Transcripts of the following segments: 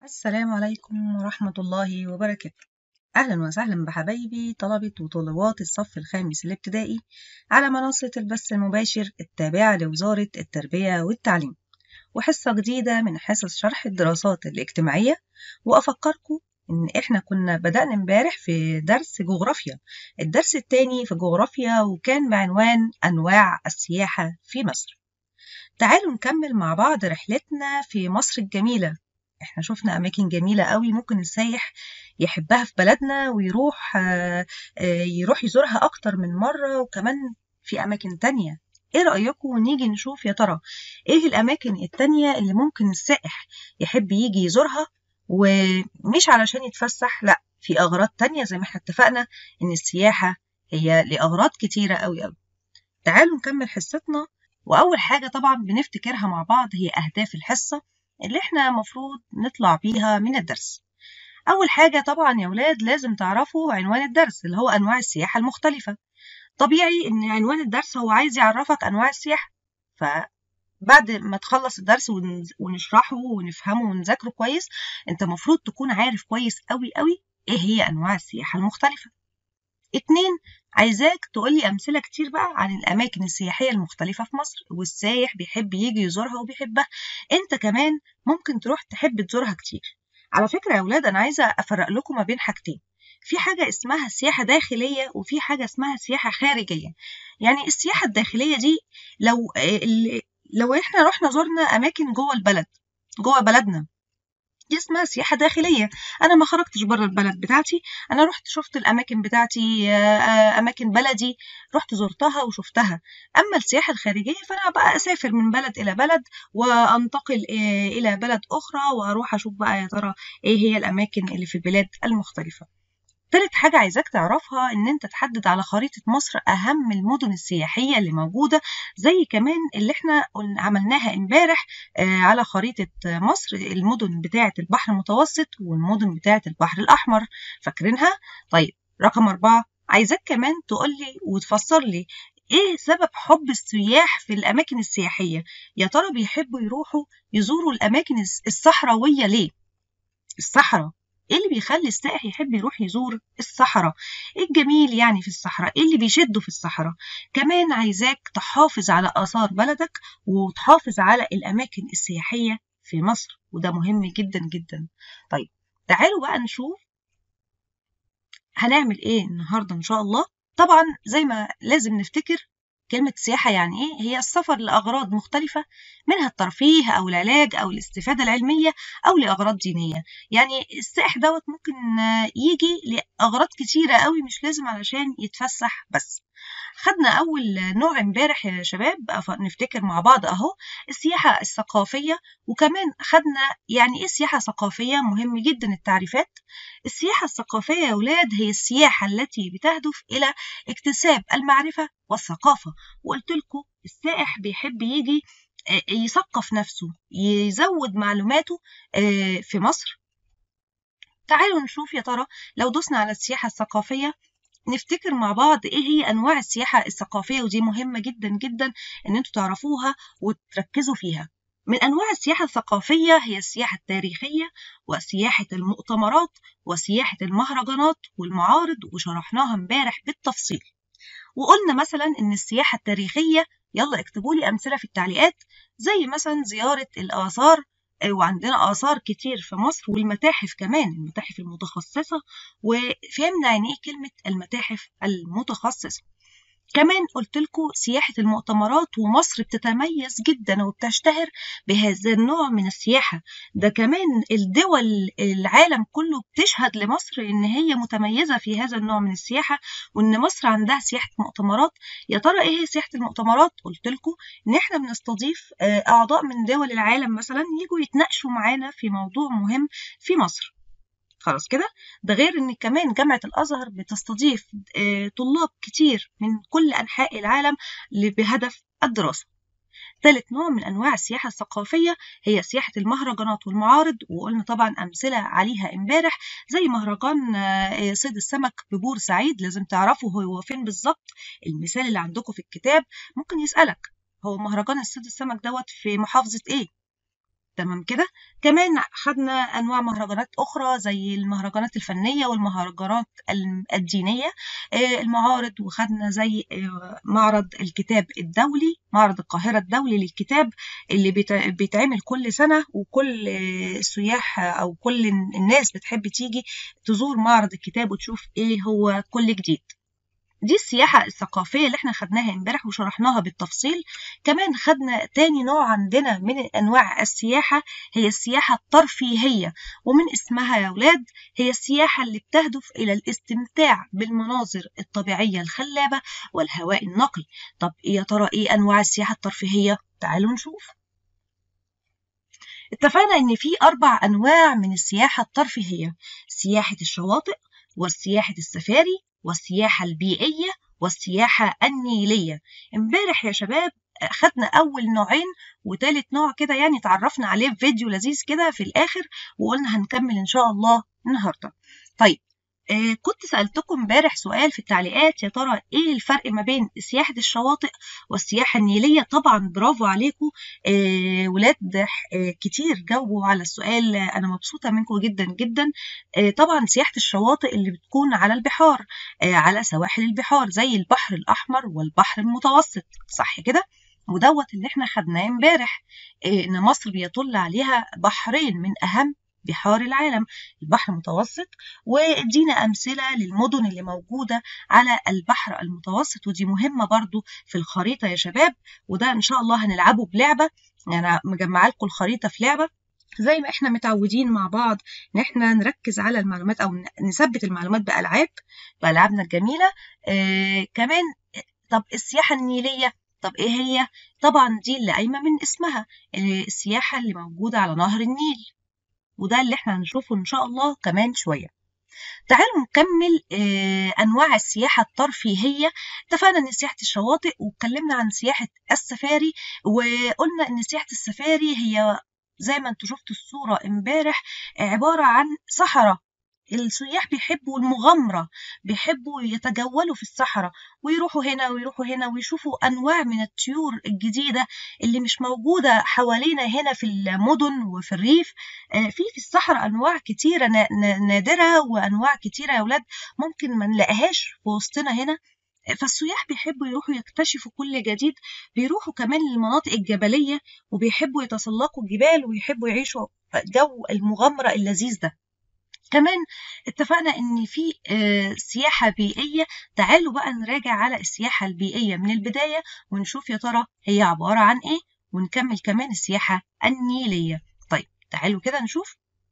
السلام عليكم ورحمة الله وبركاته أهلا وسهلا بحبايبي طلبة وطالبات الصف الخامس الابتدائي على منصة البث المباشر التابعة لوزارة التربية والتعليم وحصة جديدة من حصص شرح الدراسات الاجتماعية وأفكركم إن إحنا كنا بدأنا امبارح في درس جغرافيا الدرس التاني في جغرافيا وكان بعنوان أنواع السياحة في مصر تعالوا نكمل مع بعض رحلتنا في مصر الجميلة احنا شفنا اماكن جميله قوي ممكن السايح يحبها في بلدنا ويروح يروح يزورها اكتر من مره وكمان في اماكن تانية ايه رايكم نيجي نشوف يا ترى ايه الاماكن التانية اللي ممكن السائح يحب يجي يزورها ومش علشان يتفسح لا في اغراض تانية زي ما احنا اتفقنا ان السياحه هي لاغراض كتيره قوي قوي تعالوا نكمل حصتنا واول حاجه طبعا بنفتكرها مع بعض هي اهداف الحصه اللي احنا مفروض نطلع بيها من الدرس أول حاجة طبعا يا ولاد لازم تعرفوا عنوان الدرس اللي هو أنواع السياحة المختلفة طبيعي إن عنوان الدرس هو عايز يعرفك أنواع السياحة فبعد ما تخلص الدرس ونشرحه ونفهمه ونذاكره كويس أنت مفروض تكون عارف كويس قوي قوي إيه هي أنواع السياحة المختلفة اتنين عايزاك تقولي أمثلة كتير بقى عن الأماكن السياحية المختلفة في مصر والسايح بيحب يجي يزورها وبيحبها أنت كمان ممكن تروح تحب تزورها كتير على فكرة يا ولاد أنا عايزة أفرق لكم ما بين حاجتين في حاجة اسمها سياحة داخلية وفي حاجة اسمها سياحة خارجية يعني السياحة الداخلية دي لو لو احنا رحنا زرنا أماكن جوه البلد جوه بلدنا دي اسمها سياحة داخلية أنا ما خرجتش بره البلد بتاعتي أنا رحت شفت الأماكن بتاعتي أماكن بلدي رحت زرتها وشفتها أما السياحة الخارجية فأنا بقى أسافر من بلد إلى بلد وأنتقل إلى بلد أخرى وأروح أشوف بقى يا ترى إيه هي الأماكن اللي في البلاد المختلفة تالت حاجة عايزاك تعرفها إن أنت تحدد على خريطة مصر أهم المدن السياحية اللي موجودة زي كمان اللي إحنا عملناها إمبارح على خريطة مصر المدن بتاعة البحر المتوسط والمدن بتاعة البحر الأحمر فاكرينها؟ طيب رقم أربعة عايزاك كمان تقولي وتفسر لي ايه سبب حب السياح في الاماكن السياحيه يا ترى بيحبوا يروحوا يزوروا الاماكن الصحراويه ليه الصحراء ايه اللي بيخلي السائح يحب يروح يزور الصحراء ايه الجميل يعني في الصحراء ايه اللي بيشده في الصحراء كمان عايزاك تحافظ على اثار بلدك وتحافظ على الاماكن السياحيه في مصر وده مهم جدا جدا طيب تعالوا بقى نشوف هنعمل ايه النهارده ان شاء الله طبعا زي ما لازم نفتكر كلمة سياحة يعني إيه؟ هي السفر لأغراض مختلفة منها الترفيه أو العلاج أو الاستفادة العلمية أو لأغراض دينية يعني السائح دوت ممكن يجي لأغراض كتيرة قوي مش لازم علشان يتفسح بس خدنا أول نوع امبارح يا شباب نفتكر مع بعض أهو السياحة الثقافية وكمان خدنا يعني إيه سياحة ثقافية مهم جدا التعريفات السياحة الثقافية يا ولاد هي السياحة التي بتهدف إلى اكتساب المعرفة والثقافة وقلت لكم السائح بيحب يجي يثقف نفسه يزود معلوماته في مصر تعالوا نشوف يا ترى لو دوسنا على السياحة الثقافية نفتكر مع بعض ايه هي انواع السياحه الثقافيه ودي مهمه جدا جدا ان انتوا تعرفوها وتركزوا فيها من انواع السياحه الثقافيه هي السياحه التاريخيه وسياحه المؤتمرات وسياحه المهرجانات والمعارض وشرحناها امبارح بالتفصيل وقلنا مثلا ان السياحه التاريخيه يلا اكتبوا لي امثله في التعليقات زي مثلا زياره الاثار وعندنا آثار كتير في مصر والمتاحف كمان المتاحف المتخصصة وفهمنا يعني إيه كلمة المتاحف المتخصصة كمان قلت لكم سياحة المؤتمرات ومصر بتتميز جدا وبتشتهر بهذا النوع من السياحة ده كمان الدول العالم كله بتشهد لمصر إن هي متميزة في هذا النوع من السياحة وإن مصر عندها سياحة مؤتمرات يا ترى إيه هي سياحة المؤتمرات؟ قلت لكم إن إحنا بنستضيف أعضاء من دول العالم مثلا يجوا يتناقشوا معانا في موضوع مهم في مصر خلاص كده ده غير ان كمان جامعه الازهر بتستضيف طلاب كتير من كل انحاء العالم بهدف الدراسه ثالث نوع من انواع السياحه الثقافيه هي سياحه المهرجانات والمعارض وقلنا طبعا امثله عليها امبارح زي مهرجان صيد السمك ببور سعيد لازم تعرفوا هو فين بالظبط المثال اللي عندكم في الكتاب ممكن يسالك هو مهرجان الصيد السمك دوت في محافظه ايه تمام كده كمان خدنا انواع مهرجانات اخرى زي المهرجانات الفنيه والمهرجانات الدينيه المعارض وخدنا زي معرض الكتاب الدولي معرض القاهره الدولي للكتاب اللي بيتعمل كل سنه وكل السياح او كل الناس بتحب تيجي تزور معرض الكتاب وتشوف ايه هو كل جديد دي السياحة الثقافية اللي احنا خدناها امبارح وشرحناها بالتفصيل كمان خدنا تاني نوع عندنا من أنواع السياحة هي السياحة الترفيهية ومن اسمها يا ولاد هي السياحة اللي بتهدف إلى الاستمتاع بالمناظر الطبيعية الخلابة والهواء النقي طب يا ترى ايه أنواع السياحة الترفيهية؟ تعالوا نشوف اتفقنا ان في اربع انواع من السياحه الترفيهيه سياحه الشواطئ والسياحه السفاري والسياحة البيئية والسياحة النيلية امبارح يا شباب خدنا أول نوعين وتالت نوع كده يعني تعرفنا عليه في فيديو لذيذ كده في الآخر وقلنا هنكمل إن شاء الله النهاردة طيب آه كنت سألتكم امبارح سؤال في التعليقات يا ترى ايه الفرق ما بين سياحة الشواطئ والسياحة النيلية طبعا برافو عليكم آه ولاد آه كتير جاوبوا على السؤال انا مبسوطة منكم جدا جدا آه طبعا سياحة الشواطئ اللي بتكون على البحار آه على سواحل البحار زي البحر الأحمر والبحر المتوسط صح كده ودوت اللي احنا خدناه امبارح آه ان مصر بيطل عليها بحرين من اهم بحار العالم البحر المتوسط وادينا أمثلة للمدن اللي موجودة على البحر المتوسط ودي مهمة برضو في الخريطة يا شباب وده إن شاء الله هنلعبه بلعبة أنا مجمعة لكم الخريطة في لعبة زي ما احنا متعودين مع بعض ان احنا نركز على المعلومات او نثبت المعلومات بألعاب بألعابنا الجميلة آه كمان طب السياحة النيلية طب ايه هي طبعا دي اللي قايمة من اسمها السياحة اللي موجودة على نهر النيل وده اللي احنا هنشوفه ان شاء الله كمان شوية تعالوا نكمل آه انواع السياحه الترفيهيه اتفقنا ان سياحه الشواطئ واتكلمنا عن سياحه السفاري وقلنا ان سياحه السفاري هي زي ما انتوا شفتوا الصوره امبارح عباره عن صحراء السياح بيحبوا المغامرة بيحبوا يتجولوا في الصحراء ويروحوا هنا ويروحوا هنا ويشوفوا أنواع من الطيور الجديدة اللي مش موجودة حوالينا هنا في المدن وفي الريف في في الصحراء أنواع كتيرة نادرة وأنواع كتيرة يا أولاد ممكن ما نلاقيهاش في وسطنا هنا فالسياح بيحبوا يروحوا يكتشفوا كل جديد بيروحوا كمان للمناطق الجبلية وبيحبوا يتسلقوا الجبال ويحبوا يعيشوا جو المغامرة اللذيذ ده كمان اتفقنا ان في سياحة بيئية تعالوا بقى نراجع على السياحة البيئية من البداية ونشوف يا ترى هي عبارة عن ايه ونكمل كمان السياحة النيلية طيب تعالوا كده نشوف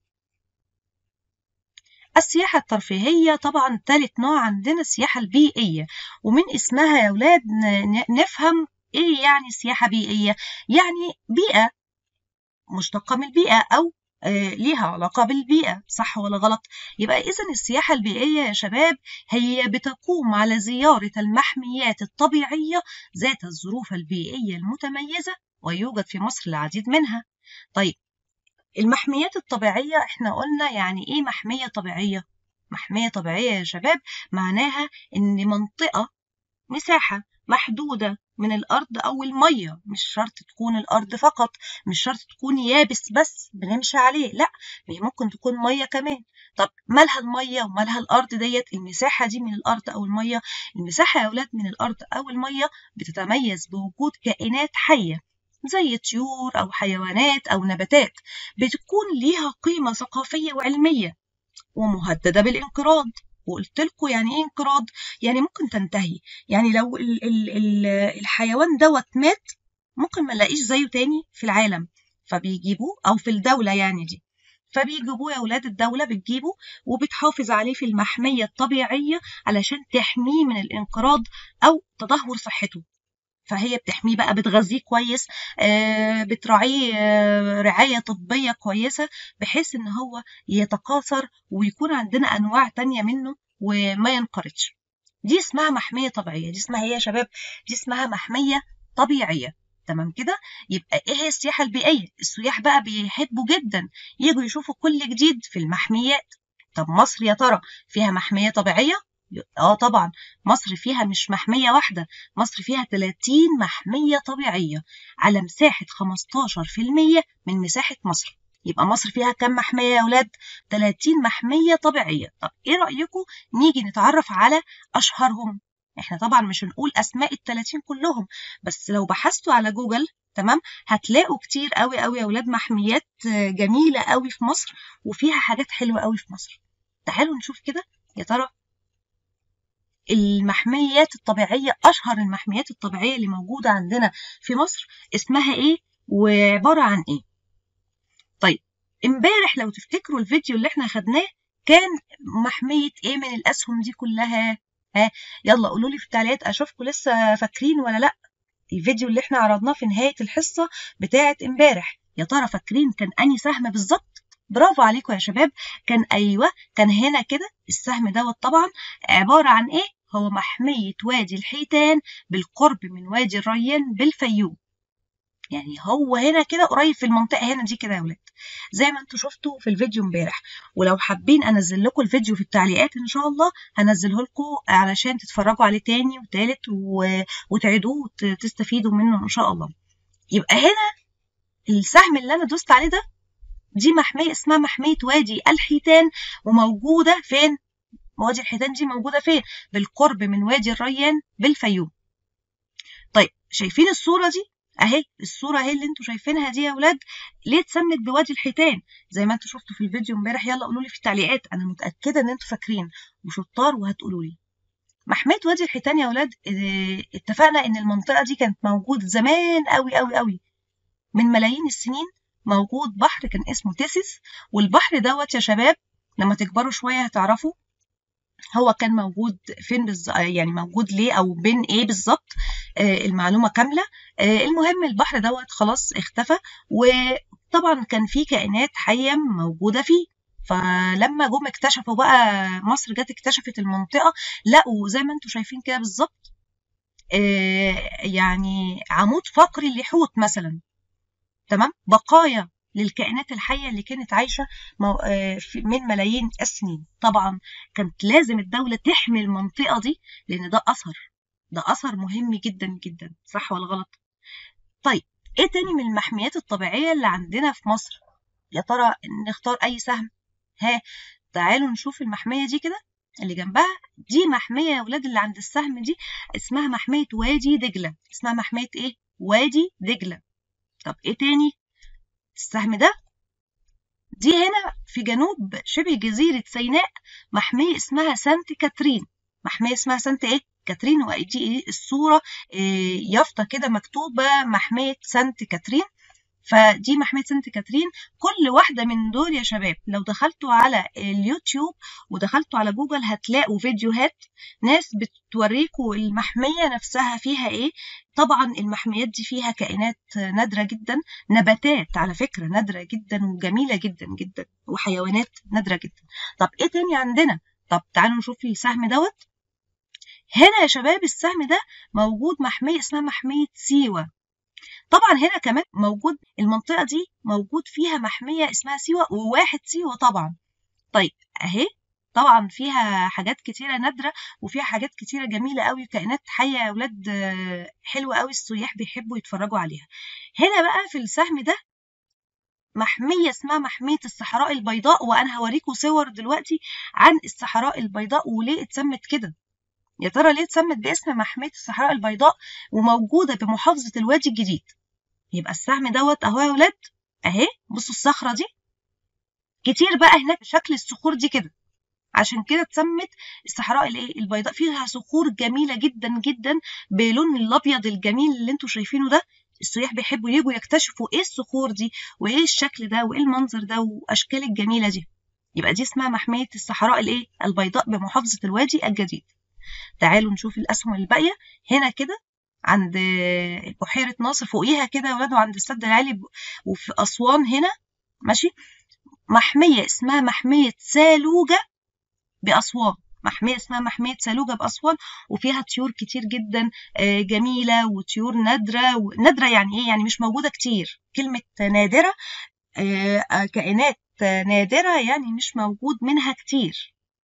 السياحة الترفيهية طبعا ثالث نوع عندنا السياحة البيئية ومن اسمها يا ولاد نفهم ايه يعني سياحة بيئية يعني بيئة مشتقة من البيئة أو ليها علاقة بالبيئة صح ولا غلط يبقى إذا السياحة البيئية يا شباب هي بتقوم على زيارة المحميات الطبيعية ذات الظروف البيئية المتميزة ويوجد في مصر العديد منها طيب المحميات الطبيعية احنا قلنا يعني ايه محمية طبيعية محمية طبيعية يا شباب معناها ان منطقة مساحة محدودة من الأرض أو المية مش شرط تكون الأرض فقط مش شرط تكون يابس بس بنمشي عليه لا هي ممكن تكون مية كمان طب مالها المية ومالها الأرض ديت المساحة دي من الأرض أو المية المساحة يا أولاد من الأرض أو المية بتتميز بوجود كائنات حية زي طيور أو حيوانات أو نباتات بتكون ليها قيمة ثقافية وعلمية ومهددة بالانقراض وقلت لكم يعني ايه انقراض يعني ممكن تنتهي يعني لو ال ال ال الحيوان دوت مات ممكن ما نلاقيش زيه تاني في العالم فبيجيبوه او في الدوله يعني دي فبيجيبوه يا ولاد الدولة بتجيبه وبتحافظ عليه في المحمية الطبيعية علشان تحميه من الانقراض أو تدهور صحته فهي بتحميه بقى بتغذيه كويس آه بتراعيه آه رعاية طبية كويسة بحيث ان هو يتكاثر ويكون عندنا انواع تانية منه وما ينقرضش دي اسمها محمية طبيعية دي اسمها ايه يا شباب دي اسمها محمية طبيعية تمام كده يبقى ايه هي السياحة البيئية السياح بقى بيحبوا جدا يجوا يشوفوا كل جديد في المحميات طب مصر يا ترى فيها محمية طبيعية اه طبعا مصر فيها مش محمية واحدة مصر فيها 30 محمية طبيعية على مساحة 15% من مساحة مصر يبقى مصر فيها كم محمية يا أولاد؟ 30 محمية طبيعية طب إيه رأيكم نيجي نتعرف على أشهرهم احنا طبعا مش هنقول أسماء ال 30 كلهم بس لو بحثتوا على جوجل تمام هتلاقوا كتير قوي قوي يا أولاد محميات جميلة قوي في مصر وفيها حاجات حلوة قوي في مصر تعالوا نشوف كده يا ترى المحميات الطبيعية أشهر المحميات الطبيعية اللي موجودة عندنا في مصر اسمها إيه وعبارة عن إيه طيب امبارح لو تفتكروا الفيديو اللي احنا خدناه كان محمية ايه من الاسهم دي كلها ها يلا قولوا لي في التعليقات اشوفكم لسه فاكرين ولا لا الفيديو اللي احنا عرضناه في نهاية الحصة بتاعة امبارح يا ترى فاكرين كان اني سهم بالظبط برافو عليكم يا شباب كان ايوه كان هنا كده السهم دوت طبعا عبارة عن ايه هو محمية وادي الحيتان بالقرب من وادي الريان بالفيوم يعني هو هنا كده قريب في المنطقه هنا دي كده يا ولاد زي ما انتم شفتوا في الفيديو امبارح ولو حابين انزل لكم الفيديو في التعليقات ان شاء الله هنزله لكم علشان تتفرجوا عليه تاني وتالت و... وتعيدوه وتستفيدوا منه ان شاء الله يبقى هنا السهم اللي انا دوست عليه ده دي محميه اسمها محميه وادي الحيتان وموجوده فين وادي الحيتان دي موجوده فين بالقرب من وادي الريان بالفيوم طيب شايفين الصوره دي اهي الصوره اهي اللي انتوا شايفينها دي يا اولاد ليه اتسمت بوادي الحيتان زي ما انتوا شفتوا في الفيديو امبارح يلا قولوا لي في التعليقات انا متاكده ان انتوا فاكرين وشطار وهتقولوا لي محميه وادي الحيتان يا اولاد اتفقنا ان المنطقه دي كانت موجود زمان قوي قوي قوي من ملايين السنين موجود بحر كان اسمه تيسيس والبحر دوت يا شباب لما تكبروا شويه هتعرفوا هو كان موجود فين بالز... يعني موجود ليه او بين ايه بالظبط آه المعلومه كامله آه المهم البحر دوت خلاص اختفى وطبعا كان في كائنات حيه موجوده فيه فلما جم اكتشفوا بقى مصر جت اكتشفت المنطقه لقوا زي ما انتم شايفين كده بالظبط آه يعني عمود فقري لحوت مثلا تمام بقايا للكائنات الحية اللي كانت عايشة من ملايين السنين طبعا كانت لازم الدولة تحمي المنطقة دي لأن ده أثر ده أثر مهم جدا جدا صح ولا غلط طيب إيه تاني من المحميات الطبيعية اللي عندنا في مصر يا ترى نختار أي سهم ها تعالوا نشوف المحمية دي كده اللي جنبها دي محمية يا ولاد اللي عند السهم دي اسمها محمية وادي دجلة اسمها محمية ايه وادي دجلة طب ايه تاني السهم ده دي هنا في جنوب شبه جزيرة سيناء محمية اسمها سانت كاترين محمية اسمها سانت ايه كاترين ودي ايه الصورة إيه يافطة كده مكتوبة محمية سانت كاترين فدي محمية سانت كاترين كل واحدة من دول يا شباب لو دخلتوا على اليوتيوب ودخلتوا على جوجل هتلاقوا فيديوهات ناس بتوريكوا المحمية نفسها فيها ايه طبعا المحميات دي فيها كائنات نادرة جدا نباتات على فكرة نادرة جدا وجميلة جدا جدا وحيوانات نادرة جدا طب ايه تاني عندنا طب تعالوا نشوف السهم دوت هنا يا شباب السهم ده موجود محمية اسمها محمية سيوة طبعا هنا كمان موجود المنطقة دي موجود فيها محمية اسمها سيوة وواحد سيوة طبعا طيب اهي طبعا فيها حاجات كتيرة نادرة وفيها حاجات كتيرة جميلة قوي كائنات حية يا ولاد حلوة قوي السياح بيحبوا يتفرجوا عليها هنا بقى في السهم ده محمية اسمها محمية الصحراء البيضاء وأنا هوريكم صور دلوقتي عن الصحراء البيضاء وليه اتسمت كده يا ترى ليه اتسمت باسم محمية الصحراء البيضاء وموجودة بمحافظة الوادي الجديد يبقى السهم دوت اهو يا ولاد اهي بصوا الصخرة دي كتير بقى هناك شكل الصخور دي كده عشان كده اتسمت الصحراء الايه البيضاء فيها صخور جميلة جدا جدا بلون الابيض الجميل اللي انتوا شايفينه ده السياح بيحبوا يجوا يكتشفوا ايه الصخور دي وايه الشكل ده وايه المنظر ده واشكال الجميلة دي يبقى دي اسمها محمية الصحراء الايه البيضاء بمحافظة الوادي الجديد تعالوا نشوف الأسهم الباقية هنا كده عند بحيرة ناصر فوقيها كده يا ولاد وعند السد العالي وفي أسوان هنا ماشي محمية اسمها محمية سالوجة بأسوان محمية اسمها محمية سالوجة بأسوان وفيها طيور كتير جدا جميلة وطيور نادرة نادرة يعني إيه يعني مش موجودة كتير كلمة نادرة كائنات نادرة يعني مش موجود منها كتير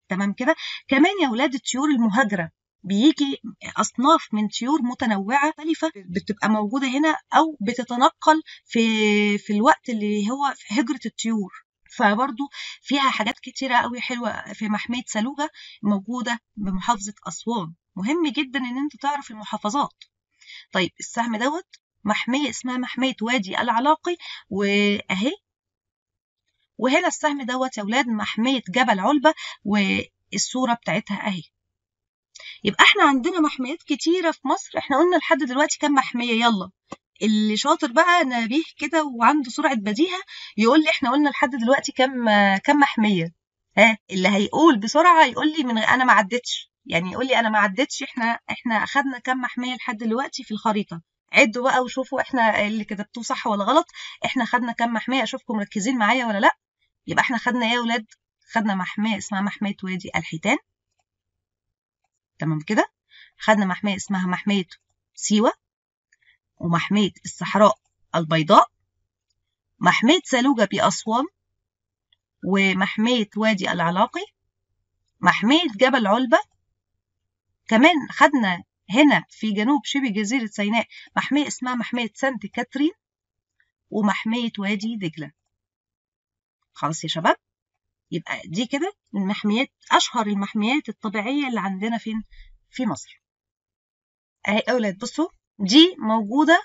تمام كده كمان يا ولاد الطيور المهاجره بيجي اصناف من طيور متنوعه مختلفه بتبقى موجوده هنا او بتتنقل في في الوقت اللي هو في هجره الطيور فبرضو فيها حاجات كتيرة قوي حلوة في محمية سلوجة موجودة بمحافظة أسوان مهم جدا إن أنت تعرف المحافظات طيب السهم دوت محمية اسمها محمية وادي العلاقي وأهي وهنا السهم دوت يا ولاد محمية جبل علبة والصورة بتاعتها أهي يبقى احنا عندنا محميات كتيرة في مصر احنا قلنا لحد دلوقتي كام محمية يلا اللي شاطر بقى نبيه كده وعنده سرعة بديهة يقول لي احنا قلنا لحد دلوقتي كام كام محمية ها اللي هيقول بسرعة يقول لي من انا ما عدتش يعني يقول لي انا ما عدتش احنا احنا اخدنا كام محمية لحد دلوقتي في الخريطة عدوا بقى وشوفوا احنا اللي كتبتوه صح ولا غلط احنا خدنا كام محمية اشوفكم مركزين معايا ولا لا يبقى احنا خدنا ايه يا ولاد خدنا محمية اسمها محمية وادي الحيتان تمام كده خدنا محمية اسمها محمية سيوة ومحمية الصحراء البيضاء محمية سلوجة بأسوان ومحمية وادي العلاقي محمية جبل علبة كمان خدنا هنا في جنوب شبه جزيرة سيناء محمية اسمها محمية سانت كاترين ومحمية وادي دجلة خلاص يا شباب يبقى دي كده المحميات أشهر المحميات الطبيعية اللي عندنا فين في مصر أهي أولاد بصوا دي موجودة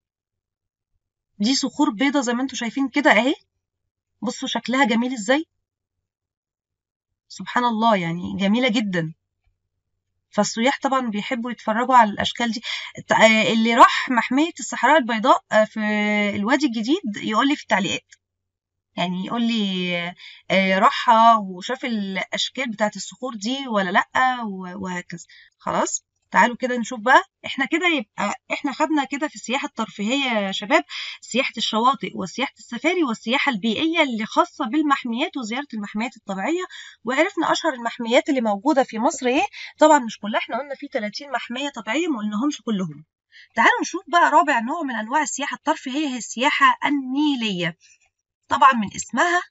دي صخور بيضة زي ما انتم شايفين كده اهي بصوا شكلها جميل ازاي سبحان الله يعني جميلة جدا فالسياح طبعا بيحبوا يتفرجوا على الاشكال دي اللي راح محمية الصحراء البيضاء في الوادي الجديد يقول لي في التعليقات يعني يقول لي راحها وشاف الاشكال بتاعت الصخور دي ولا لا وهكذا خلاص تعالوا كده نشوف بقى احنا كده يبقى احنا خدنا كده في السياحه الترفيهيه يا شباب سياحه الشواطئ وسياحه السفاري والسياحه البيئيه اللي خاصه بالمحميات وزياره المحميات الطبيعيه وعرفنا اشهر المحميات اللي موجوده في مصر ايه طبعا مش كلها احنا قلنا في 30 محميه طبيعيه ما قلناهمش كلهم تعالوا نشوف بقى رابع نوع من انواع السياحه الترفيهيه هي السياحه النيليه طبعا من اسمها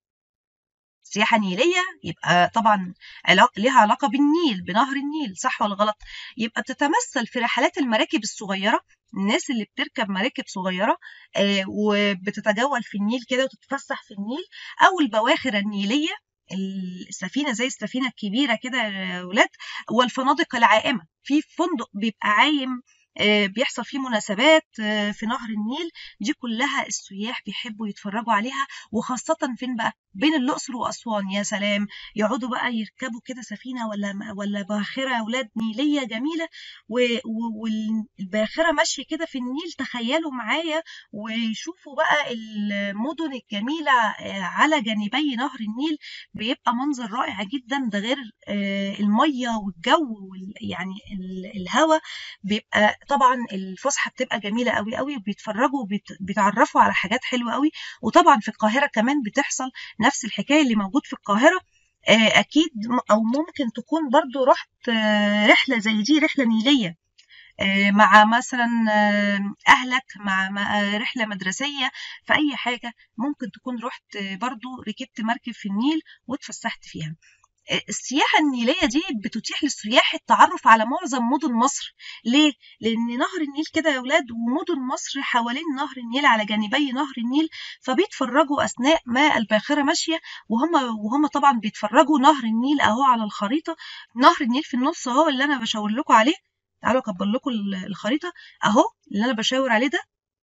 سياحة نيلية يبقى طبعا ليها علاقة بالنيل بنهر النيل صح ولا غلط يبقى بتتمثل في رحلات المراكب الصغيرة الناس اللي بتركب مراكب صغيرة آه وبتتجول في النيل كده وتتفسح في النيل أو البواخر النيلية السفينة زي السفينة الكبيرة كده يا ولاد والفنادق العائمة في فندق بيبقى عايم بيحصل فيه مناسبات في نهر النيل دي كلها السياح بيحبوا يتفرجوا عليها وخاصة فين بقى بين الأقصر وأسوان يا سلام يقعدوا بقى يركبوا كده سفينة ولا ولا باخرة أولاد نيلية جميلة والباخرة ماشية كده في النيل تخيلوا معايا ويشوفوا بقى المدن الجميلة على جانبي نهر النيل بيبقى منظر رائع جدا ده غير المية والجو يعني الهواء بيبقى طبعا الفسحه بتبقى جميله قوي قوي وبيتفرجوا وبيتعرفوا على حاجات حلوه قوي وطبعا في القاهره كمان بتحصل نفس الحكايه اللي موجود في القاهره اكيد او ممكن تكون برضو رحت رحله زي دي رحله نيليه مع مثلا اهلك مع رحله مدرسيه في اي حاجه ممكن تكون رحت برضو ركبت مركب في النيل واتفسحت فيها السياحة النيلية دي بتتيح للسياح التعرف على معظم مدن مصر ليه؟ لأن نهر النيل كده يا ولاد ومدن مصر حوالين نهر النيل على جانبي نهر النيل فبيتفرجوا أثناء ما الباخرة ماشية وهم وهم طبعا بيتفرجوا نهر النيل أهو على الخريطة نهر النيل في النص أهو اللي أنا بشاور لكم عليه تعالوا أكبر لكم الخريطة أهو اللي أنا بشاور عليه ده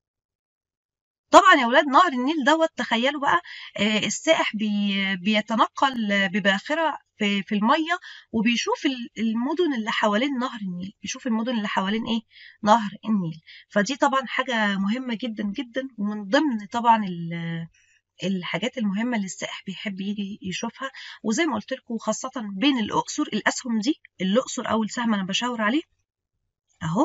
طبعا يا ولاد نهر النيل دوت تخيلوا بقى السائح بي بيتنقل بباخره في, في الميه وبيشوف المدن اللي حوالين نهر النيل بيشوف المدن اللي حوالين ايه نهر النيل فدي طبعا حاجه مهمه جدا جدا ومن ضمن طبعا الحاجات المهمه اللي السائح بيحب يجي يشوفها وزي ما قلت لكم خاصه بين الاقصر الاسهم دي الاقصر اول سهم انا بشاور عليه اهو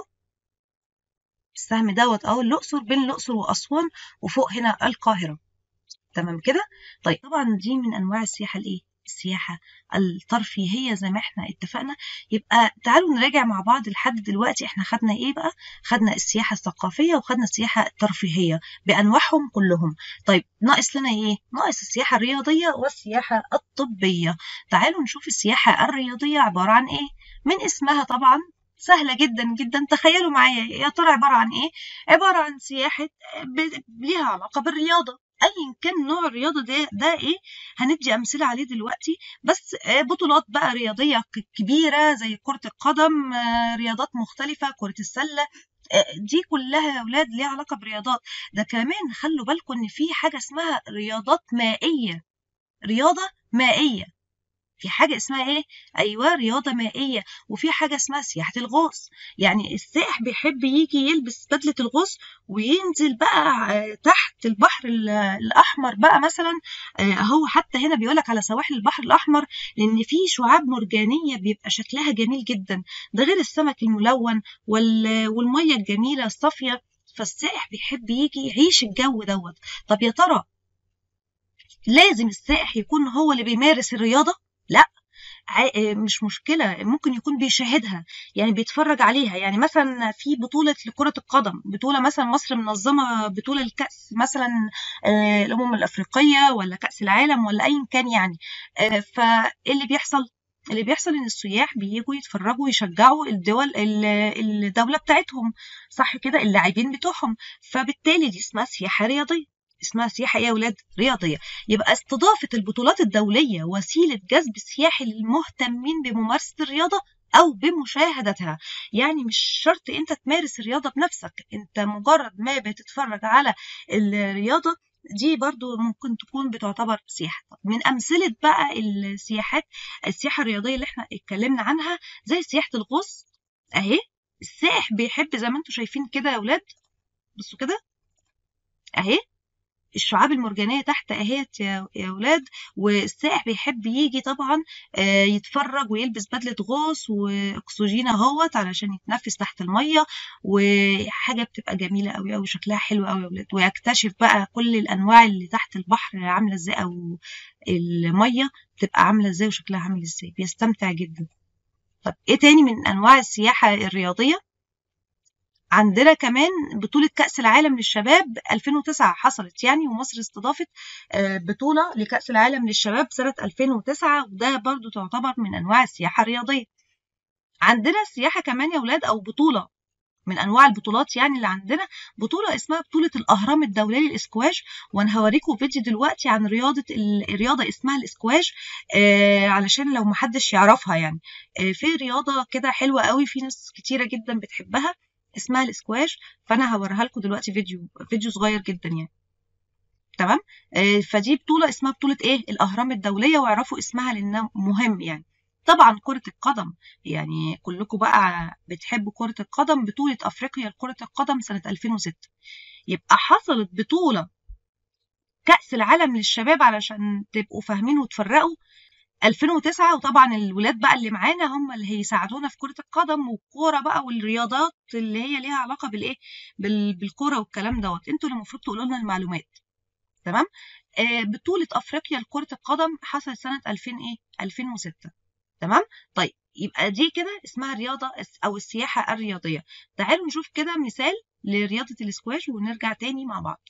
السهم دوت اهو الاقصر بين الاقصر واسوان وفوق هنا القاهره تمام كده طيب طبعا دي من انواع السياحه الايه السياحة الترفيهية زي ما احنا اتفقنا يبقى تعالوا نراجع مع بعض لحد دلوقتي احنا خدنا ايه بقى خدنا السياحة الثقافية وخدنا السياحة الترفيهية بأنواعهم كلهم طيب ناقص لنا ايه ناقص السياحة الرياضية والسياحة الطبية تعالوا نشوف السياحة الرياضية عبارة عن ايه من اسمها طبعا سهلة جدا جدا تخيلوا معايا يا ترى عبارة عن ايه عبارة عن سياحة ليها علاقة بالرياضة ايا كان نوع الرياضه ده ده ايه هندي امثله عليه دلوقتي بس بطولات بقى رياضيه كبيره زي كره القدم رياضات مختلفه كره السله دي كلها يا اولاد ليها علاقه برياضات ده كمان خلوا بالكم ان في حاجه اسمها رياضات مائيه رياضه مائيه في حاجة اسمها ايه؟ ايوه رياضة مائية وفي حاجة اسمها سياحة الغوص يعني السائح بيحب يجي يلبس بدلة الغوص وينزل بقى تحت البحر الاحمر بقى مثلا هو حتى هنا بيقولك على سواحل البحر الاحمر لان في شعاب مرجانية بيبقى شكلها جميل جدا ده غير السمك الملون والمية الجميلة الصافية فالسائح بيحب يجي يعيش الجو دوت طب يا ترى لازم السائح يكون هو اللي بيمارس الرياضة لا مش مشكلة ممكن يكون بيشاهدها يعني بيتفرج عليها يعني مثلا في بطولة لكرة القدم بطولة مثلا مصر منظمة بطولة الكأس مثلا الأمم الأفريقية ولا كأس العالم ولا أيا كان يعني فاللي بيحصل اللي بيحصل ان السياح بييجوا يتفرجوا ويشجعوا الدول الدولة بتاعتهم صح كده اللاعبين بتوعهم فبالتالي دي اسمها سياحة رياضية اسمها سياحة ايه يا ولاد رياضية يبقى استضافة البطولات الدولية وسيلة جذب سياحي للمهتمين بممارسة الرياضة أو بمشاهدتها يعني مش شرط أنت تمارس الرياضة بنفسك أنت مجرد ما بتتفرج على الرياضة دي برضو ممكن تكون بتعتبر سياحة من أمثلة بقى السياحات السياحة الرياضية اللي احنا اتكلمنا عنها زي سياحة الغوص أهي السائح بيحب زي ما انتم شايفين كده يا ولاد بصوا كده أهي الشعاب المرجانية تحت اهيت يا ولاد والسائح بيحب يجي طبعا يتفرج ويلبس بدلة غوص واكسجين اهوت علشان يتنفس تحت المية وحاجة بتبقى جميلة قوي قوي شكلها حلو قوي يا ولاد ويكتشف بقى كل الانواع اللي تحت البحر عاملة ازاي او المية بتبقى عاملة ازاي وشكلها عامل ازاي بيستمتع جدا طب ايه تاني من انواع السياحة الرياضية عندنا كمان بطولة كأس العالم للشباب 2009 حصلت يعني ومصر استضافت بطولة لكأس العالم للشباب سنة 2009 وده برضو تعتبر من أنواع السياحة الرياضية عندنا السياحة كمان يا ولاد أو بطولة من انواع البطولات يعني اللي عندنا بطوله اسمها بطوله الاهرام الدوليه للاسكواش وانا هوريكم فيديو دلوقتي عن رياضه الرياضه اسمها الاسكواش آه علشان لو محدش يعرفها يعني آه في رياضه كده حلوه قوي في ناس كتيره جدا بتحبها اسمها الاسكواش فانا هوريها لكم دلوقتي فيديو فيديو صغير جدا يعني تمام آه فدي بطوله اسمها بطوله ايه الاهرام الدوليه واعرفوا اسمها لانها مهم يعني طبعا كرة القدم يعني كلكم بقى بتحبوا كرة القدم بطولة أفريقيا لكرة القدم سنة 2006 يبقى حصلت بطولة كأس العالم للشباب علشان تبقوا فاهمين وتفرقوا 2009 وطبعا الولاد بقى اللي معانا هم اللي هيساعدونا في كرة القدم والكورة بقى والرياضات اللي هي ليها علاقة بالايه بالكورة والكلام دوت انتوا اللي المفروض تقولوا لنا المعلومات تمام آه بطولة أفريقيا لكرة القدم حصلت سنة 2000 ايه 2006 تمام طيب يبقى دي كده اسمها الرياضة أو السياحة الرياضية تعالوا نشوف كده مثال لرياضة الاسكواش ونرجع تاني مع بعض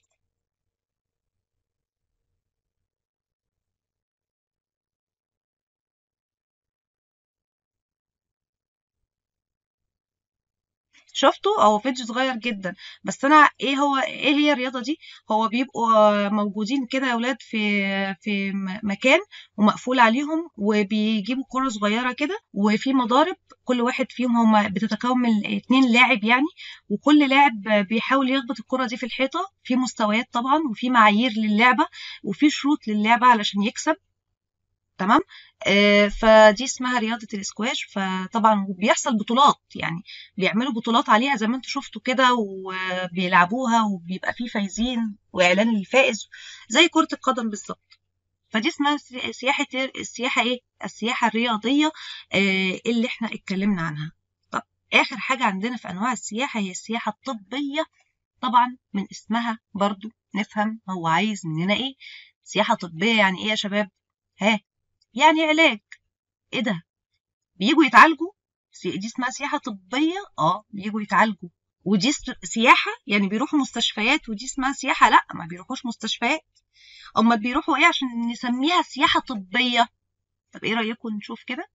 شفتوا هو فيديو صغير جدا بس انا ايه هو ايه هي الرياضه دي هو بيبقوا موجودين كده يا اولاد في في مكان ومقفول عليهم وبيجيبوا كره صغيره كده وفي مضارب كل واحد فيهم هم بتتكون من اتنين لاعب يعني وكل لاعب بيحاول يخبط الكره دي في الحيطه في مستويات طبعا وفي معايير للعبه وفي شروط للعبه علشان يكسب تمام آه فدي اسمها رياضة الاسكواش فطبعا بيحصل بطولات يعني بيعملوا بطولات عليها زي ما انتم شفتوا كده وبيلعبوها وبيبقى فيه فايزين واعلان للفائز زي كرة القدم بالظبط فدي اسمها سياحة السياحة ايه السياحة الرياضية آه اللي احنا اتكلمنا عنها طب اخر حاجة عندنا في انواع السياحة هي السياحة الطبية طبعا من اسمها برضو نفهم هو عايز مننا ايه سياحة طبية يعني ايه يا شباب ها يعني علاج ايه ده بيجوا يتعالجوا دي اسمها سياحه طبيه اه بيجوا يتعالجوا ودي سياحه يعني بيروحوا مستشفيات ودي اسمها سياحه لا ما بيروحوش مستشفيات امال بيروحوا ايه عشان نسميها سياحه طبيه طب ايه رايكم نشوف كده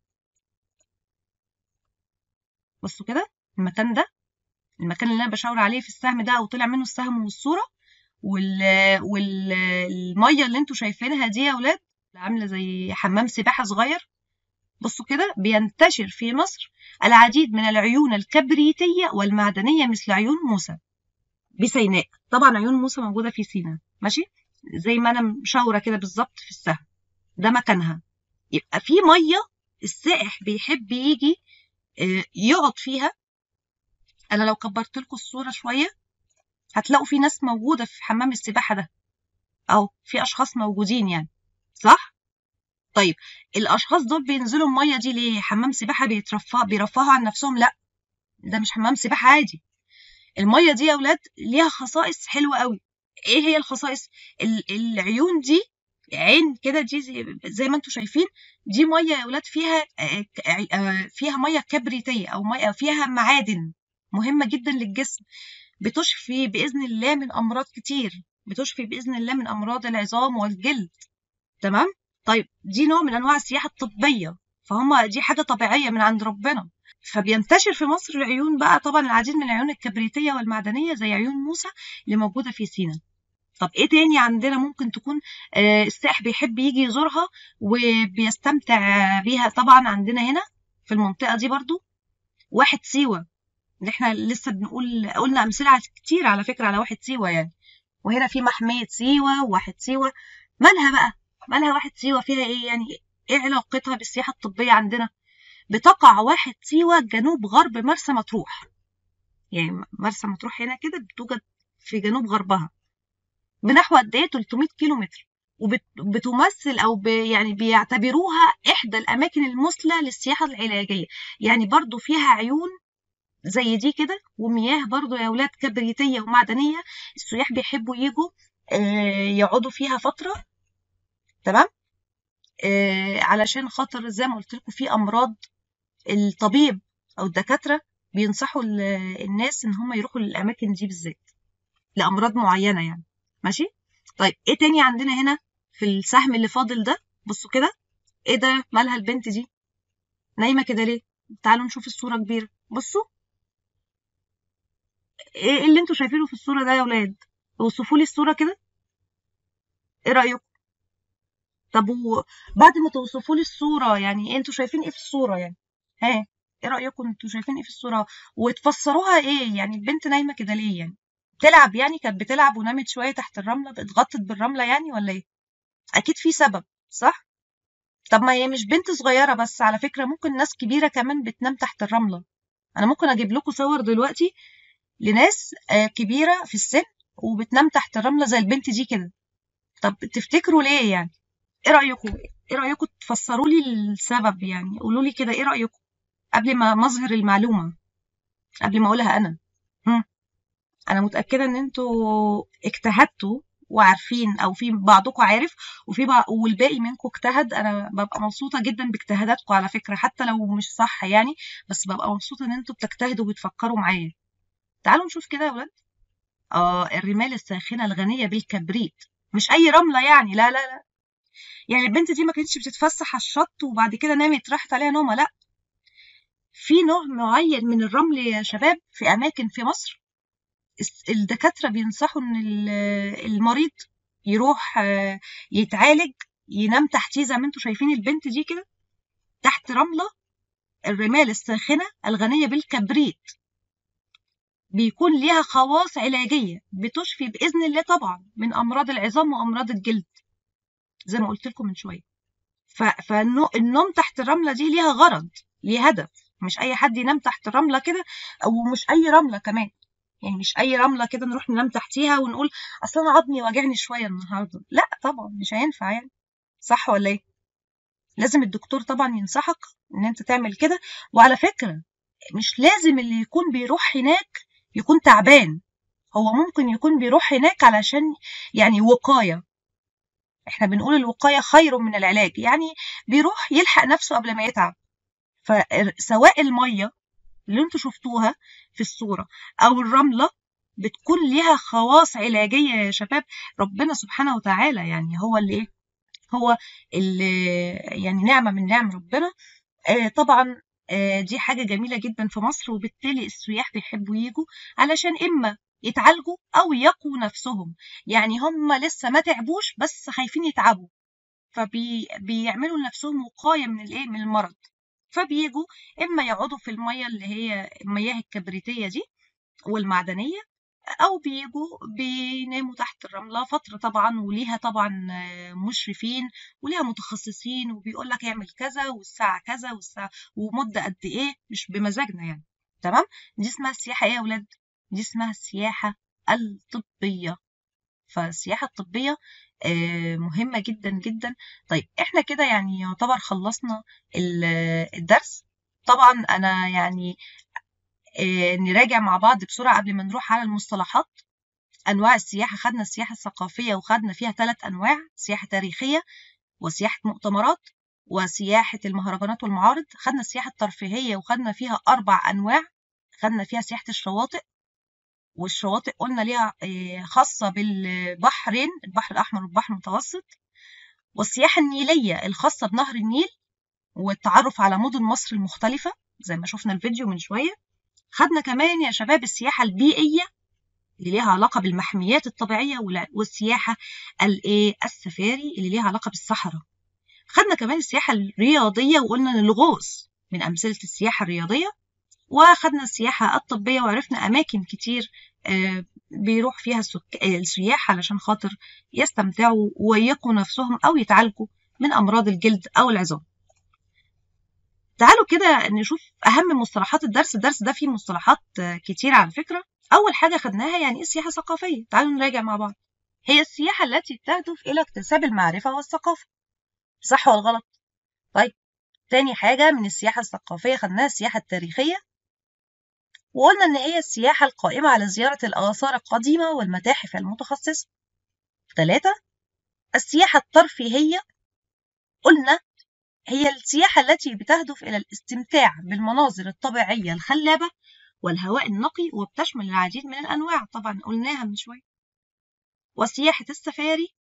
بصوا كده المكان ده المكان اللي انا بشاور عليه في السهم ده وطلع منه السهم والصوره وال والميه اللي انتوا شايفينها دي يا اولاد عامله زي حمام سباحه صغير بصوا كده بينتشر في مصر العديد من العيون الكبريتيه والمعدنيه مثل عيون موسى بسيناء طبعا عيون موسى موجوده في سيناء ماشي زي ما انا مشاوره كده بالظبط في السهم ده مكانها يبقى في ميه السائح بيحب يجي يقعد فيها انا لو كبرت لكم الصوره شويه هتلاقوا في ناس موجوده في حمام السباحه ده او في اشخاص موجودين يعني صح طيب الاشخاص دول بينزلوا الميه دي ليه حمام سباحه بيترفع بيرفعوا عن نفسهم لا ده مش حمام سباحه عادي الميه دي يا اولاد ليها خصائص حلوه قوي ايه هي الخصائص العيون دي عين كده دي زي, زي ما انتم شايفين دي ميه يا اولاد فيها فيها ميه كبريتيه او ميه فيها معادن مهمه جدا للجسم بتشفي باذن الله من امراض كتير بتشفي باذن الله من امراض العظام والجلد تمام طيب دي نوع من انواع السياحه الطبيه فهم دي حاجه طبيعيه من عند ربنا فبينتشر في مصر العيون بقى طبعا العديد من العيون الكبريتيه والمعدنيه زي عيون موسى اللي موجوده في سينا طب ايه تاني عندنا ممكن تكون آه السائح بيحب يجي يزورها وبيستمتع بيها طبعا عندنا هنا في المنطقه دي برضو واحد سيوه اللي احنا لسه بنقول قلنا امثله كتير على فكره على واحد سيوه يعني وهنا في محميه سيوه وواحد سيوه مالها بقى مالها واحد سيوه فيها ايه يعني ايه علاقتها بالسياحه الطبيه عندنا بتقع واحد سيوه جنوب غرب مرسى مطروح يعني مرسى مطروح هنا كده بتوجد في جنوب غربها بنحو قد ايه 300 كيلو متر وبتمثل او يعني بيعتبروها احدى الاماكن المثلى للسياحه العلاجيه يعني برضو فيها عيون زي دي كده ومياه برضو يا اولاد كبريتيه ومعدنيه السياح بيحبوا يجوا آه يقعدوا فيها فتره تمام آه علشان خاطر زي ما قلت لكم في امراض الطبيب او الدكاتره بينصحوا الناس ان هم يروحوا للاماكن دي بالذات لامراض معينه يعني ماشي طيب ايه تاني عندنا هنا في السهم اللي فاضل ده بصوا كده ايه ده مالها البنت دي نايمه كده ليه تعالوا نشوف الصوره كبيره بصوا ايه اللي انتوا شايفينه في الصوره ده يا ولاد اوصفوا لي الصوره كده ايه رايكم طب بعد ما توصفوا لي الصوره يعني انتوا شايفين ايه في الصوره يعني ها ايه رايكم انتوا شايفين ايه في الصوره وتفسروها ايه يعني البنت نايمه كده ليه يعني بتلعب يعني كانت بتلعب ونامت شويه تحت الرمله اتغطت بالرمله يعني ولا ايه اكيد في سبب صح طب ما هي مش بنت صغيره بس على فكره ممكن ناس كبيره كمان بتنام تحت الرمله انا ممكن اجيب لكم صور دلوقتي لناس كبيره في السن وبتنام تحت الرمله زي البنت دي كده طب تفتكروا ليه يعني ايه رايكم ايه رايكم تفسروا لي السبب يعني قولوا لي كده ايه رايكم قبل ما مظهر المعلومه قبل ما اقولها انا هم. انا متاكده ان انتوا اجتهدتوا وعارفين او في بعضكم عارف وفي بعض والباقي منكم اجتهد انا ببقى مبسوطه جدا باجتهاداتكم على فكره حتى لو مش صح يعني بس ببقى مبسوطه ان انتوا بتجتهدوا وبتفكروا معايا تعالوا نشوف كده يا ولاد اه الرمال الساخنه الغنيه بالكبريت مش اي رمله يعني لا لا لا يعني البنت دي ما كانتش بتتفسح على الشط وبعد كده نامت راحت عليها نومه لا في نوع معين من الرمل يا شباب في اماكن في مصر الدكاتره بينصحوا ان المريض يروح يتعالج ينام تحتيه زي ما انتم شايفين البنت دي كده تحت رمله الرمال الساخنه الغنيه بالكبريت بيكون ليها خواص علاجيه بتشفي باذن الله طبعا من امراض العظام وامراض الجلد زي ما قلت لكم من شويه فالنوم تحت الرمله دي ليها غرض ليه هدف مش اي حد ينام تحت الرمله كده او مش اي رمله كمان يعني مش اي رمله كده نروح ننام تحتيها ونقول اصل انا عظمي واجعني شويه النهارده لا طبعا مش هينفع يعني صح ولا ايه لازم الدكتور طبعا ينصحك ان انت تعمل كده وعلى فكره مش لازم اللي يكون بيروح هناك يكون تعبان هو ممكن يكون بيروح هناك علشان يعني وقايه احنا بنقول الوقاية خير من العلاج يعني بيروح يلحق نفسه قبل ما يتعب فسواء المية اللي انتوا شفتوها في الصورة او الرملة بتكون ليها خواص علاجية يا شباب ربنا سبحانه وتعالى يعني هو اللي ايه هو اللي يعني نعمة من نعم ربنا آه طبعا آه دي حاجة جميلة جدا في مصر وبالتالي السياح بيحبوا يجوا علشان إما يتعالجوا أو يقوا نفسهم يعني هم لسه ما تعبوش بس خايفين يتعبوا فبيعملوا لنفسهم وقاية من الإيه من المرض فبيجوا إما يقعدوا في المية اللي هي المياه الكبريتية دي والمعدنية أو بيجوا بيناموا تحت الرملة فترة طبعا وليها طبعا مشرفين وليها متخصصين وبيقول لك اعمل كذا والساعة كذا والساعة ومدة قد إيه مش بمزاجنا يعني تمام دي اسمها السياحة إيه يا ولاد؟ دي اسمها السياحة الطبية فالسياحة الطبية مهمة جدا جدا طيب احنا كده يعني يعتبر خلصنا الدرس طبعا أنا يعني نراجع مع بعض بسرعة قبل ما نروح على المصطلحات أنواع السياحة خدنا السياحة الثقافية وخدنا فيها ثلاث أنواع سياحة تاريخية وسياحة مؤتمرات وسياحة المهرجانات والمعارض خدنا السياحة الترفيهية وخدنا فيها أربع أنواع خدنا فيها سياحة الشواطئ والشواطئ قلنا ليها خاصة بالبحرين البحر الأحمر والبحر المتوسط والسياحة النيلية الخاصة بنهر النيل والتعرف على مدن مصر المختلفة زي ما شفنا الفيديو من شوية خدنا كمان يا شباب السياحة البيئية اللي ليها علاقة بالمحميات الطبيعية والسياحة الايه السفاري اللي ليها علاقة بالصحراء خدنا كمان السياحة الرياضية وقلنا ان الغوص من أمثلة السياحة الرياضية وخدنا السياحة الطبية وعرفنا أماكن كتير بيروح فيها السياح علشان خاطر يستمتعوا ويقوا نفسهم أو يتعالجوا من أمراض الجلد أو العظام تعالوا كده نشوف أهم مصطلحات الدرس الدرس ده فيه مصطلحات كتير على فكرة أول حاجة خدناها يعني إيه السياحة الثقافية تعالوا نراجع مع بعض هي السياحة التي تهدف إلى اكتساب المعرفة والثقافة صح ولا غلط؟ طيب تاني حاجة من السياحة الثقافية خدناها السياحة التاريخية وقلنا إن هي السياحة القائمة على زيارة الآثار القديمة والمتاحف المتخصصة ثلاثة السياحة الترفيهية قلنا هي السياحة التي بتهدف إلى الاستمتاع بالمناظر الطبيعية الخلابة والهواء النقي وبتشمل العديد من الأنواع طبعا قلناها من شوية وسياحة السفاري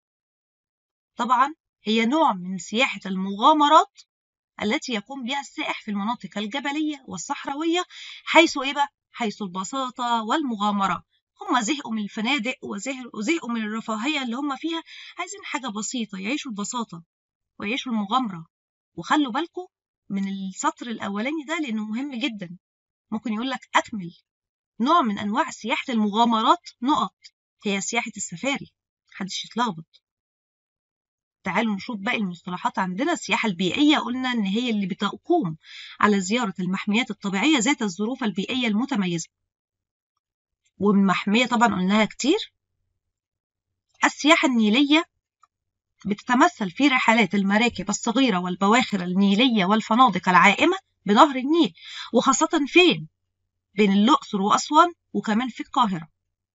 طبعا هي نوع من سياحة المغامرات التي يقوم بها السائح في المناطق الجبلية والصحراوية حيث إيه بقى؟ حيث البساطة والمغامرة هم زهقوا من الفنادق وزهقوا من الرفاهية اللي هم فيها عايزين حاجة بسيطة يعيشوا البساطة ويعيشوا المغامرة وخلوا بالكم من السطر الأولاني ده لأنه مهم جدا ممكن يقول لك أكمل نوع من أنواع سياحة المغامرات نقط هي سياحة السفاري محدش يتلخبط تعالوا نشوف باقي المصطلحات عندنا السياحة البيئية قلنا إن هي اللي بتقوم على زيارة المحميات الطبيعية ذات الظروف البيئية المتميزة ومن محمية طبعا قلناها كتير السياحة النيلية بتتمثل في رحلات المراكب الصغيرة والبواخر النيلية والفنادق العائمة بنهر النيل وخاصة فين؟ بين الأقصر وأسوان وكمان في القاهرة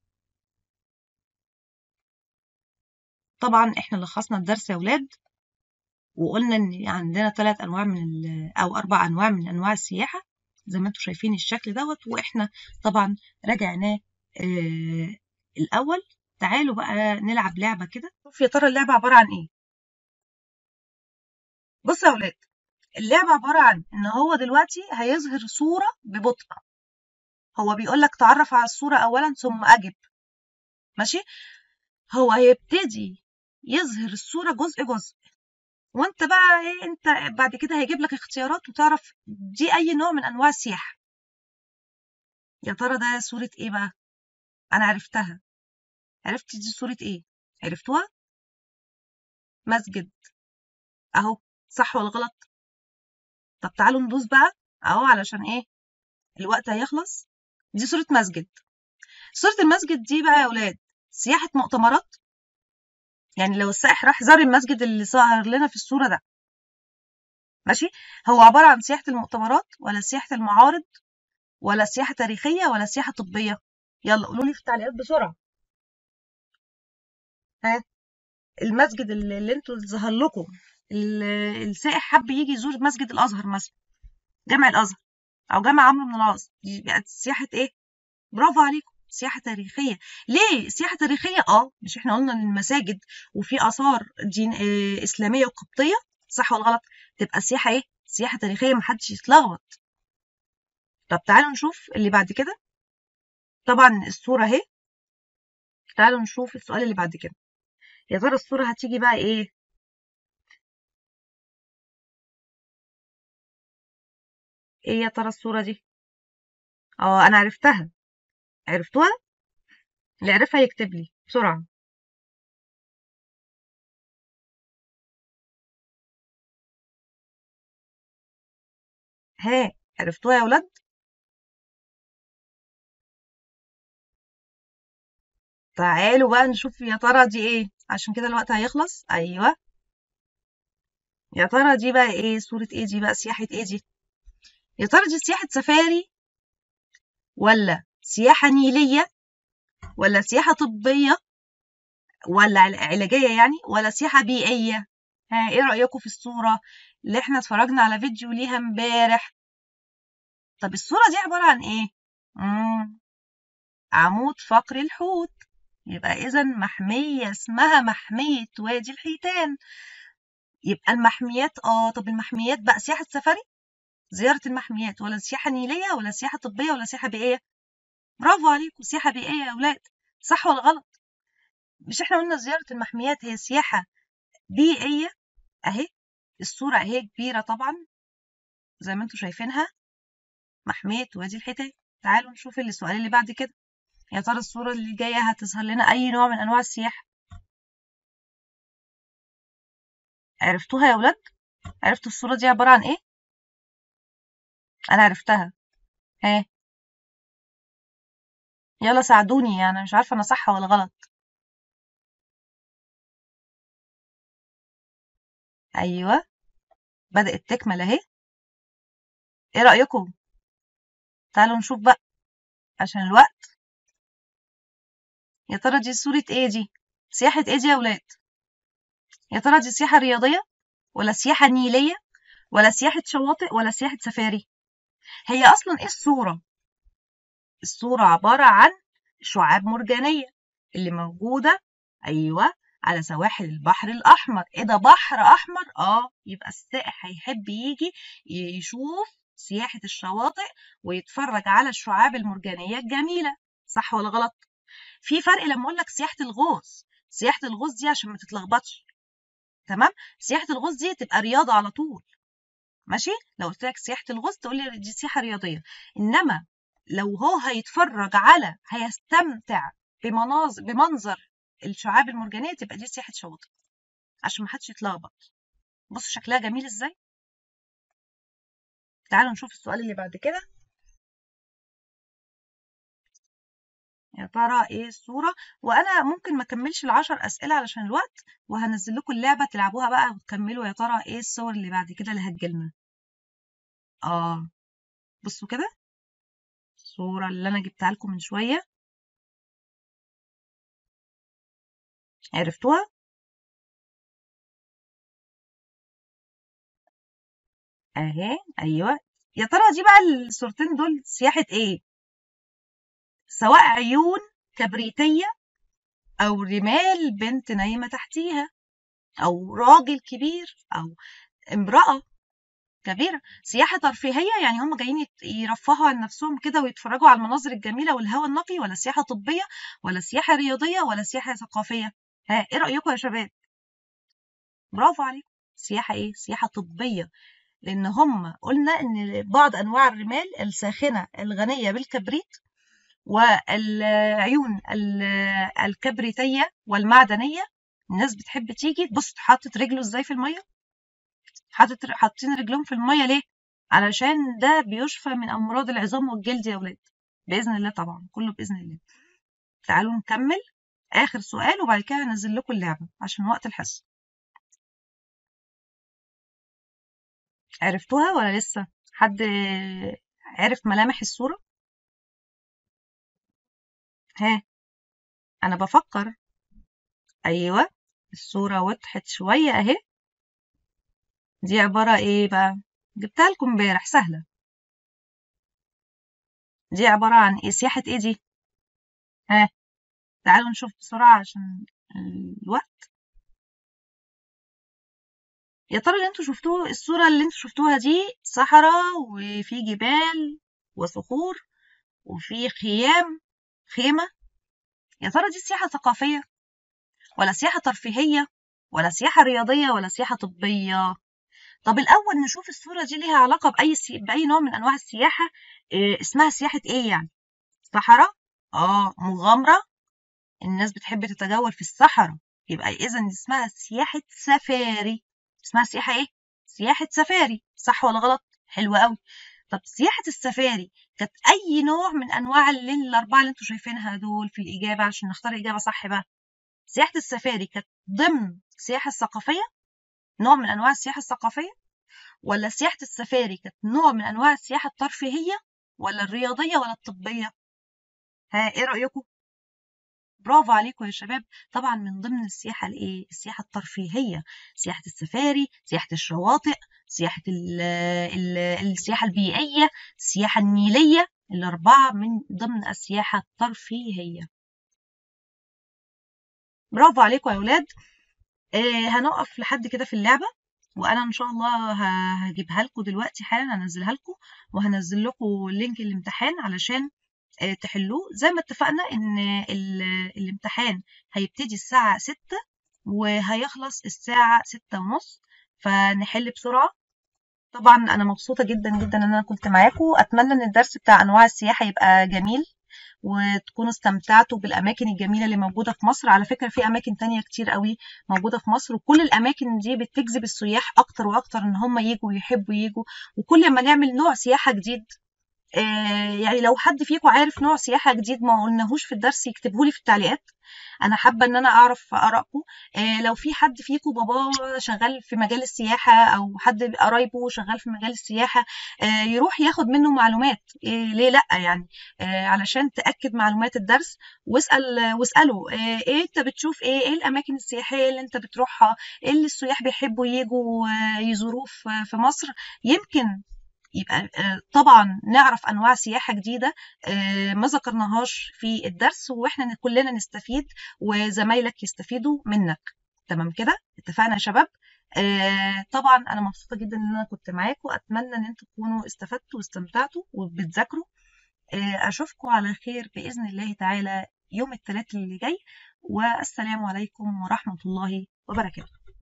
طبعا احنا لخصنا الدرس يا ولاد وقلنا ان عندنا ثلاث انواع من او اربع انواع من انواع السياحه زي ما انتم شايفين الشكل دوت واحنا طبعا راجعناه آه الاول تعالوا بقى نلعب لعبه كده شوف يا ترى اللعبه عباره عن ايه بصوا يا ولاد اللعبه عباره عن ان هو دلوقتي هيظهر صوره ببطء هو بيقول لك تعرف على الصوره اولا ثم اجب ماشي هو هيبتدي يظهر الصورة جزء جزء وانت بقى ايه انت بعد كده هيجيب لك اختيارات وتعرف دي اي نوع من انواع السياحة يا ترى ده صورة ايه بقى انا عرفتها عرفت دي صورة ايه عرفتوها مسجد اهو صح ولا غلط طب تعالوا ندوس بقى اهو علشان ايه الوقت هيخلص دي صورة مسجد صورة المسجد دي بقى يا ولاد سياحة مؤتمرات يعني لو السائح راح زار المسجد اللي ظاهر لنا في الصورة ده ماشي هو عبارة عن سياحة المؤتمرات ولا سياحة المعارض ولا سياحة تاريخية ولا سياحة طبية يلا قولوا لي في التعليقات بسرعة ها المسجد اللي اللي انتوا ظهر لكم ال- السائح حب يجي يزور مسجد الازهر مثلا جامع الازهر او جامع عمرو بن العاص دي بقت سياحه ايه برافو عليكم سياحة تاريخية ليه سياحة تاريخية اه مش احنا قلنا ان المساجد وفي آثار دين آه إسلامية وقبطية صح ولا غلط تبقى سياحة ايه سياحة تاريخية محدش يتلخبط طب تعالوا نشوف اللي بعد كده طبعا الصورة اهي تعالوا نشوف السؤال اللي بعد كده يا ترى الصورة هتيجي بقى ايه ايه يا ترى الصورة دي اه انا عرفتها عرفتوها اللي عرفها يكتب لي بسرعة ها عرفتوها يا ولاد تعالوا بقى نشوف يا ترى دي ايه عشان كده الوقت هيخلص ايوه يا ترى دي بقى ايه صورة ايه دي بقى سياحة ايه دي يا ترى دي سياحة سفاري ولا سياحة نيلية ولا سياحة طبية ولا عل- علاجية يعني ولا سياحة بيئية ها ايه رأيكم في الصورة اللي احنا اتفرجنا على فيديو ليها امبارح طب الصورة دي عبارة عن ايه مم. عمود فقر الحوت يبقى اذا محمية اسمها محمية وادي الحيتان يبقى المحميات اه طب المحميات بقى سياحة سفاري زيارة المحميات ولا سياحة نيلية ولا سياحة طبية ولا سياحة بيئية برافو عليكم سياحة بيئية يا أولاد صح ولا غلط مش احنا قلنا زيارة المحميات هي سياحة بيئية اهي الصورة اهي كبيرة طبعا زي ما انتم شايفينها محمية وادي الحيتان تعالوا نشوف السؤال اللي بعد كده يا ترى الصورة اللي جاية هتظهر لنا أي نوع من أنواع السياحة عرفتوها يا ولاد عرفتوا الصورة دي عبارة عن ايه أنا عرفتها ها يلا ساعدوني أنا مش عارفة أنا صح ولا غلط أيوة بدأت تكمل اهي ايه رأيكم تعالوا نشوف بقى عشان الوقت يا ترى دي صورة ايه دي سياحة ايه دي يا ولاد يا ترى دي سياحة رياضية ولا سياحة نيلية ولا سياحة شواطئ ولا سياحة سفاري هي أصلا ايه الصورة الصورة عبارة عن شعاب مرجانية اللي موجودة أيوة على سواحل البحر الأحمر إيه ده بحر أحمر؟ آه يبقى السائح هيحب يجي يشوف سياحة الشواطئ ويتفرج على الشعاب المرجانية الجميلة صح ولا غلط؟ في فرق لما أقول لك سياحة الغوص سياحة الغوص دي عشان ما تتلخبطش تمام؟ سياحة الغوص دي تبقى رياضة على طول ماشي؟ لو قلت لك سياحة الغوص تقول لي دي سياحة رياضية إنما لو هو هيتفرج على هيستمتع بمناظر بمنظر الشعاب المرجانية تبقى دي سياحة شواطئ عشان محدش يتلخبط بصوا شكلها جميل ازاي تعالوا نشوف السؤال اللي بعد كده يا ترى ايه الصورة وانا ممكن ما اكملش العشر اسئلة علشان الوقت وهنزل لكم اللعبة تلعبوها بقى وتكملوا يا ترى ايه الصور اللي بعد كده اللي هتجيلنا اه بصوا كده الصورة اللي انا جبتها لكم من شوية عرفتوها اهي ايوه يا ترى دي بقى الصورتين دول سياحة ايه سواء عيون كبريتية او رمال بنت نايمة تحتيها او راجل كبير او امرأة كبيرة سياحة ترفيهية يعني هم جايين يت- يرفهوا عن نفسهم كده ويتفرجوا على المناظر الجميلة والهواء النقي ولا سياحة طبية ولا سياحة رياضية ولا سياحة ثقافية ها ايه رأيكم يا شباب برافو عليكم سياحة ايه سياحة طبية لان هم قلنا ان بعض انواع الرمال الساخنة الغنية بالكبريت والعيون ال- الكبريتية والمعدنية الناس بتحب تيجي بص حاطط رجله ازاي في المية حاطط حاطين رجلهم في المية ليه علشان ده بيشفى من امراض العظام والجلد يا ولاد باذن الله طبعا كله باذن الله تعالوا نكمل اخر سؤال وبعد كده هنزل لكم اللعبه عشان وقت الحصه عرفتوها ولا لسه حد عرف ملامح الصوره ها انا بفكر ايوه الصورة وضحت شوية اهي دي عبارة ايه بقى جبتها لكم امبارح سهلة دي عبارة عن ايه سياحة ايه دي ها تعالوا نشوف بسرعة عشان الوقت يا ترى اللي انتوا شفتوه الصورة اللي انتوا شفتوها دي صحراء وفي جبال وصخور وفي خيام خيمة يا ترى دي سياحة ثقافية ولا سياحة ترفيهية ولا سياحة رياضية ولا سياحة طبية طب الأول نشوف الصورة دي ليها علاقة بأي سي... بأي نوع من أنواع السياحة إيه اسمها سياحة إيه يعني صحراء آه مغامرة الناس بتحب تتجول في الصحراء يبقى إذا اسمها سياحة سفاري اسمها سياحة إيه؟ سياحة سفاري صح ولا غلط؟ حلو قوي طب سياحة السفاري كانت أي نوع من أنواع اللي الأربعة اللي أنتوا شايفينها دول في الإجابة عشان نختار إجابة صح بقى سياحة السفاري كانت ضمن السياحة الثقافية نوع من أنواع السياحة الثقافية ولا سياحة السفاري كانت نوع من أنواع السياحة الترفيهية ولا الرياضية ولا الطبية ها إيه رأيكم؟ برافو عليكم يا شباب طبعا من ضمن السياحة الايه السياحة الترفيهية سياحة السفاري سياحة الشواطئ سياحة ال ال السياحة البيئية السياحة النيلية الأربعة من ضمن السياحة الترفيهية برافو عليكم يا أولاد آه هنقف لحد كده في اللعبة وأنا إن شاء الله هجيبها لكم دلوقتي حالا هنزلها لكم وهنزل لكم لينك الامتحان علشان تحلوه زي ما اتفقنا ان الامتحان هيبتدي الساعة ستة وهيخلص الساعة ستة ونص فنحل بسرعة طبعا انا مبسوطة جدا جدا ان انا كنت معاكم اتمنى ان الدرس بتاع انواع السياحة يبقى جميل وتكونوا استمتعتوا بالاماكن الجميله اللي موجوده في مصر على فكره في اماكن تانية كتير قوي موجوده في مصر وكل الاماكن دي بتجذب السياح اكتر واكتر ان هم يجوا ويحبوا يجوا وكل ما نعمل نوع سياحه جديد يعني لو حد فيكم عارف نوع سياحة جديد ما قلناهوش في الدرس يكتبه لي في التعليقات انا حابه ان انا اعرف ارائكم لو في حد فيكم باباه شغال في مجال السياحه او حد قرايبه شغال في مجال السياحه يروح ياخد منه معلومات ليه لا يعني علشان تاكد معلومات الدرس واسال واساله ايه انت بتشوف ايه ايه الاماكن السياحيه اللي انت بتروحها ايه اللي السياح بيحبوا يجوا يزوروه في مصر يمكن يبقى طبعا نعرف انواع سياحه جديده ما ذكرناهاش في الدرس واحنا كلنا نستفيد وزمايلك يستفيدوا منك تمام كده اتفقنا يا شباب طبعا انا مبسوطه جدا ان انا كنت معاكم اتمنى ان انتم تكونوا استفدتوا واستمتعتوا وبتذاكروا اشوفكم على خير باذن الله تعالى يوم الثلاث اللي جاي والسلام عليكم ورحمه الله وبركاته